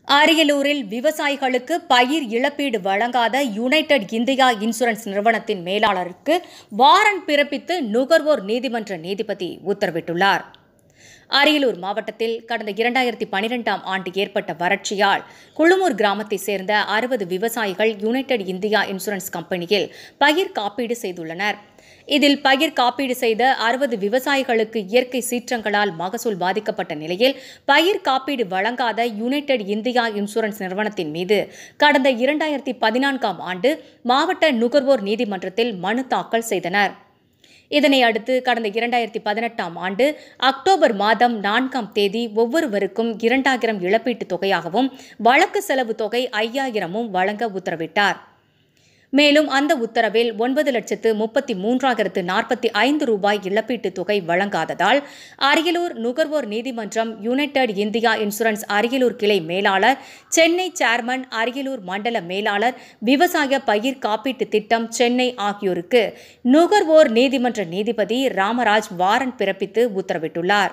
அரியலூரில் விவசாயிகளுக்கு பயிர் இழப்பீடு வழங்காத யுனைடெட் இந்தியா இன்சூரன்ஸ் நிறுவனத்தின் மேலாளருக்கு வாரண்ட் பிறப்பித்து நுகர்வோர் நீதிமன்ற நீதிபதி உத்தரவிட்டுள்ளார் அரியலூர் மாவட்டத்தில் கடந்த இரண்டாயிரத்தி பனிரெண்டாம் ஆண்டு ஏற்பட்ட வறட்சியால் குழுமூர் கிராமத்தைச் சேர்ந்த அறுபது விவசாயிகள் யுனைடெட் இந்தியா இன்சூரன்ஸ் கம்பெனியில் பயிர் காப்பீடு செய்துள்ளனர் இதில் பயிர் காப்பீடு செய்த அறுபது விவசாயிகளுக்கு இயற்கை சீற்றங்களால் மகசூல் பாதிக்கப்பட்ட நிலையில் பயிர் காப்பீடு வழங்காத யுனைடெட் இந்தியா இன்சூரன்ஸ் நிறுவனத்தின் மீது கடந்த இரண்டாயிரத்தி பதினான்காம் ஆண்டு மாவட்ட நுகர்வோர் நீதிமன்றத்தில் மனு தாக்கல் செய்தனர் இதனை அடுத்து கடந்த இரண்டாயிரத்தி பதினெட்டாம் ஆண்டு அக்டோபர் மாதம் நான்காம் தேதி ஒவ்வொருவருக்கும் இரண்டாயிரம் இழப்பீட்டுத் தொகையாகவும் வழக்கு செலவு தொகை ஐயாயிரமும் வழங்க உத்தரவிட்டார் மேலும் அந்த உத்தரவில் ஒன்பது லட்சத்து முப்பத்தி மூன்றாயிரத்து நாற்பத்தி ஐந்து ரூபாய் இழப்பீட்டுத் தொகை வழங்காததால் அரியலூர் நுகர்வோர் நீதிமன்றம் யுனைடெட் இந்தியா இன்சூரன்ஸ் அரியலூர் கிளை மேலாளர் சென்னை சேர்மன் அரியலூர் மண்டல மேலாளர் விவசாய பயிர் காப்பீட்டு திட்டம் சென்னை ஆகியோருக்கு நுகர்வோர் நீதிமன்ற நீதிபதி ராமராஜ் வாரண்ட் பிறப்பித்து உத்தரவிட்டுள்ளார்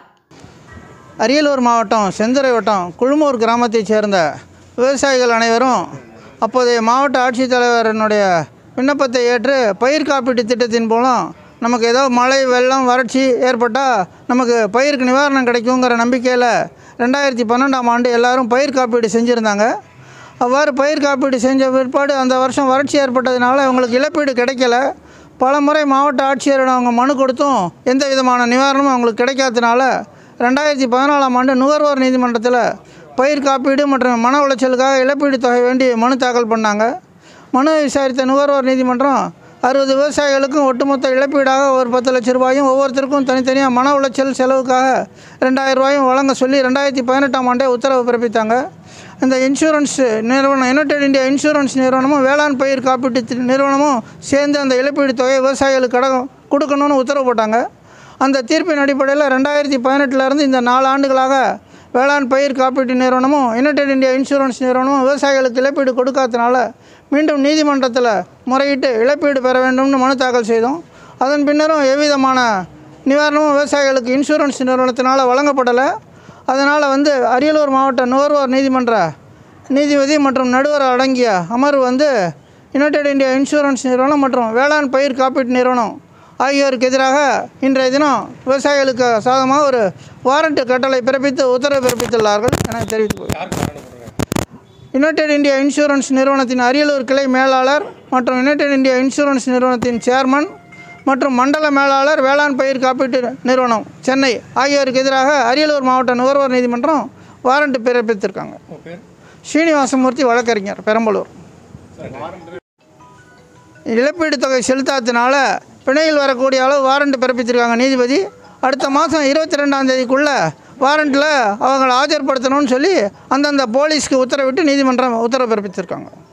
அரியலூர் மாவட்டம் செந்துறை வட்டம் குழுமூர் கிராமத்தைச் சேர்ந்த விவசாயிகள் அனைவரும் அப்போதைய மாவட்ட ஆட்சித்தலைவரனுடைய விண்ணப்பத்தை ஏற்று பயிர் காப்பீட்டு திட்டத்தின் மூலம் நமக்கு ஏதோ மழை வெள்ளம் வறட்சி ஏற்பட்டால் நமக்கு பயிருக்கு நிவாரணம் கிடைக்குங்கிற நம்பிக்கையில் ரெண்டாயிரத்தி பன்னெண்டாம் ஆண்டு எல்லாரும் பயிர் காப்பீடு செஞ்சுருந்தாங்க அவ்வாறு பயிர் காப்பீடு செஞ்ச பிற்பாடு அந்த வருஷம் வறட்சி ஏற்பட்டதுனால அவங்களுக்கு இழப்பீடு கிடைக்கல பல முறை மாவட்ட ஆட்சியரிடம் அவங்க மனு கொடுத்தும் எந்த விதமான நிவாரணமும் அவங்களுக்கு கிடைக்காததுனால ரெண்டாயிரத்தி பதினாலாம் ஆண்டு நுகர்வோர் நீதிமன்றத்தில் பயிர் காப்பீடு மற்றும் மன உளைச்சலுக்காக இழப்பீடு தொகை வேண்டி மனு தாக்கல் பண்ணாங்க மனு விசாரித்த நுகர்வோர் நீதிமன்றம் அறுபது விவசாயிகளுக்கும் ஒட்டுமொத்த இழப்பீடாக ஒரு பத்து லட்ச ரூபாயும் ஒவ்வொருத்தருக்கும் தனித்தனியாக மன உளைச்சல் செலவுக்காக ரெண்டாயிரம் ரூபாயும் வழங்க சொல்லி ரெண்டாயிரத்தி பதினெட்டாம் ஆண்டே உத்தரவு பிறப்பித்தாங்க இந்த இன்சூரன்ஸ் நிறுவனம் யுனைடெட் இந்தியா இன்சூரன்ஸ் நிறுவனமும் வேளாண் பயிர் காப்பீட்டு தி- நிறுவனமும் சேர்ந்து அந்த இழப்பீடு தொகையை விவசாயிகளுக்கு கட கொடுக்கணும்னு உத்தரவு போட்டாங்க அந்த தீர்ப்பின் அடிப்படையில் ரெண்டாயிரத்தி பதினெட்டுலேருந்து இந்த நாலு ஆண்டுகளாக வேளாண் பயிர் காப்பீட்டு நிறுவனமும் யுனைடெட் இந்தியா இன்சூரன்ஸ் நிறுவனமும் விவசாயிகளுக்கு இழப்பீடு கொடுக்காதனால மீண்டும் நீதிமன்றத்தில் முறையிட்டு இழப்பீடு பெற வேண்டும்னு மனு தாக்கல் செய்தோம் அதன் பின்னரும் எவ்விதமான நிவாரணமும் விவசாயிகளுக்கு இன்சூரன்ஸ் நிறுவனத்தினால் வழங்கப்படலை அதனால் வந்து அரியலூர் மாவட்ட நுகர்வோர் நீதிமன்ற நீதிபதி மற்றும் நடுவர் அடங்கிய அமர்வு வந்து யுனைடெட் இந்தியா இன்சூரன்ஸ் நிறுவனம் மற்றும் வேளாண் பயிர் காப்பீட்டு நிறுவனம் ஆகியோருக்கு எதிராக இன்றைய தினம் விவசாயிகளுக்கு சாதமாக ஒரு வாரண்ட் கட்டளை பிறப்பித்து உத்தரவு பிறப்பித்துள்ளார்கள் என தெரிவித்து யுனைடெட் இந்தியா இன்சூரன்ஸ் நிறுவனத்தின் அரியலூர் கிளை மேலாளர் மற்றும் யுனைடெட் இந்தியா இன்சூரன்ஸ் நிறுவனத்தின் சேர்மன் மற்றும் மண்டல மேலாளர் வேளாண் பயிர் காப்பீட்டு நிறுவனம் சென்னை ஆகியோருக்கு எதிராக அரியலூர் மாவட்ட நுகர்வோர் நீதிமன்றம் வாரண்ட் பிறப்பித்திருக்காங்க ஸ்ரீனிவாசமூர்த்தி வழக்கறிஞர் பெரம்பலூர் இழப்பீடு தொகை செலுத்தாததுனால பிணையில் வரக்கூடிய அளவு வாரண்ட் பிறப்பித்திருக்காங்க நீதிபதி அடுத்த மாதம் இருபத்தி ரெண்டாம் தேதிக்குள்ளே வாரண்ட்டில் அவங்களை ஆஜர்படுத்தணும்னு சொல்லி அந்தந்த போலீஸ்க்கு உத்தரவிட்டு நீதிமன்றம் உத்தரவு பிறப்பித்திருக்காங்க